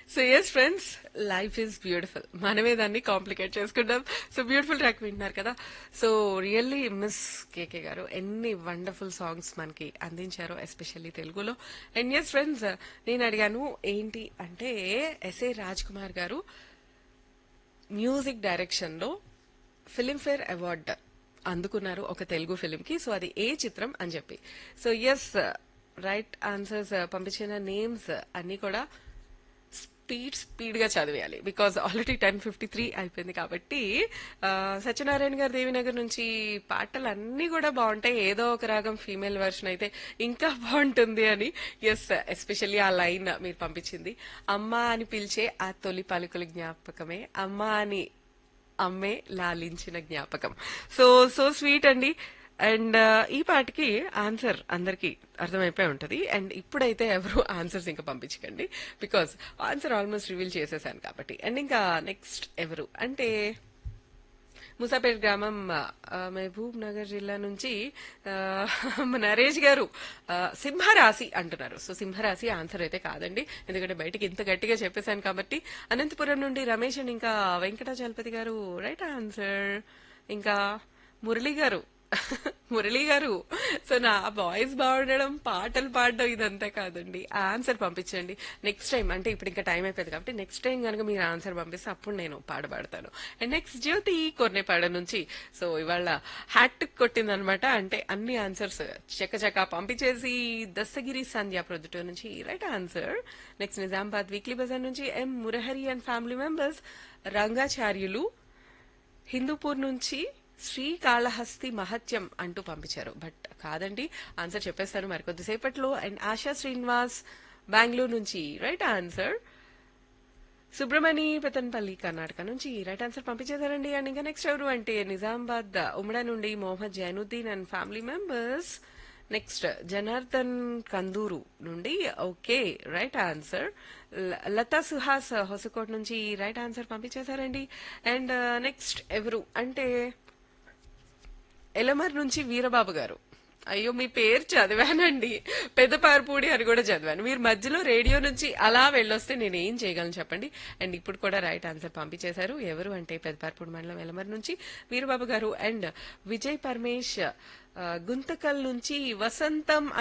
so yes friends life is beautiful మనమే దాన్ని complicate చేసుకుంటాం సో బ్యూటిఫుల్ ట్రాక్ వింటున్నారు కదా సో రియల్లీ మిస్ కేకే గారు ఎన్ని వండర్ఫుల్ సాంగ్స్ మనకి అందించారో ఎస్పెషల్లీ తెలుగులో అండ్ ఎస్ ఫ్రెండ్స్ నేను అడిగాను ఏంటి అంటే S A Raj Kumar garu music direction లో ఫిలింఫేర్ అవార్డ్ అందుకున్నారు ఒక తెలుగు ఫిలిం కి సో అది ఏ చిత్రం అని చెప్పి సో ఎస్ రైట్ ఆన్సర్స్ పంపించిన నేమ్స్ అన్ని కూడా స్పీడ్ స్పీడ్ గా చదివేయాలి because already ten fifty three అయిపోయింది కాబట్టి ఆ, సత్యనారాయణ గారు దేవినగర్ నుంచి పాటలు అన్ని కూడా బాగుంటాయి ఏదో ఒక రాగం ఫీమేల్ వర్షన్ అయితే ఇంకా బాగుంటుంది అని ఎస్ ఎస్పెషల్లీ ఆ లైన్ మీరు పంపించింది అమ్మ అని పిలిచే ఆ తొలి పలుకుల జ్ఞాపకమే అమ్మ అని అమ్మే లాలించిన జ్ఞాపకం సో సో స్వీట్ అండి అండ్ ఈ పాటకి ఆన్సర్ అందరికి అర్థమైపోయి ఉంటది అండ్ ఇప్పుడైతే ఎవరు ఆన్సర్స్ ఇంకా పంపించకండి బికాస్ ఆన్సర్ ఆల్మోస్ట్ రివీల్ చేసేసాను కాబట్టి అండ్ ఇంకా నెక్స్ట్ ఎవరు అంటే ముసాపేట్ గ్రామం ఆ, మహబూబ్ నగర్ జిల్లా నుంచి ఆ, నరేష్ గారు ఆ, సింహరాశి అంటున్నారు సో సింహరాశి ఆన్సర్ అయితే కాదండి ఎందుకంటే బయటికి ఇంత గట్టిగా చెప్పేశాను కాబట్టి అనంతపురం నుండి రమేష్ అండ్ ఇంకా వెంకటాచలపతి గారు రైట్ ఆన్సర్ ఇంకా మురళి గారు మురళి గారు సో నా వాయిస్ బాగుండడం పాటలు పాడడం ఇదంతా కాదండి ఆన్సర్ పంపించండి నెక్స్ట్ టైం అంటే ఇప్పుడు ఇంకా టైం అయిపోయింది కాబట్టి నెక్స్ట్ టైం కనుక మీరు ఆన్సర్ పంపిస్తే అప్పుడు నేను పాడబడతాను అండ్ నెక్స్ట్ జ్యోతి కొర్నేపాడ నుంచి సో ఇవాళ హ్యాట్ కొట్టిందనమాట అంటే అన్ని ఆన్సర్స్ చకచకా పంపించేసి దస్తగిరి సంధ్య ప్రొద్దుటూరు నుంచి right answer next Nizamabad weekly బజార్ నుంచి M Murahari and family members Rangacharyulu Hindupur నుంచి శ్రీకాళహస్తి మహత్యం అంటూ పంపించారు బట్ కాదండి ఆన్సర్ చెప్పేస్తాను మరికొద్దిసేపట్లో అండ్ ఆశా శ్రీనివాస్ బెంగళూరు నుంచి రైట్ ఆన్సర్ సుబ్రమణి పెతన్పల్లి కర్ణాటక నుంచి రైట్ ఆన్సర్ పంపించేశారండి అండ్ ఇంకా నెక్స్ట్ ఎవరు అంటే నిజామాబాద్ ఉమ్మడా నుండి Mohammed Zainuddin and family members next Janardhan Kanduru నుండి okay right answer Latha Suhas Hosakote నుంచి రైట్ ఆన్సర్ పంపించేశారండి అండ్ నెక్స్ట్ ఎవరు అంటే ఎలమర్ నుంచి వీరబాబు గారు అయ్యో మీ పేరు చదివానండి పెద్దపారపూడి అని కూడా చదివాను మీరు మధ్యలో రేడియో నుంచి అలా వెళ్ళొస్తే నేను ఏం చేయగలను చెప్పండి అండ్ ఇప్పుడు కూడా రైట్ ఆన్సర్ పంపించేశారు ఎవరు అంటే పెద్దపారపూడి మండలం ఎలమర్ నుంచి వీరబాబు గారు అండ్ విజయ్ పరమేష్ ఆ, గుంతకల్ నుంచి వసంతం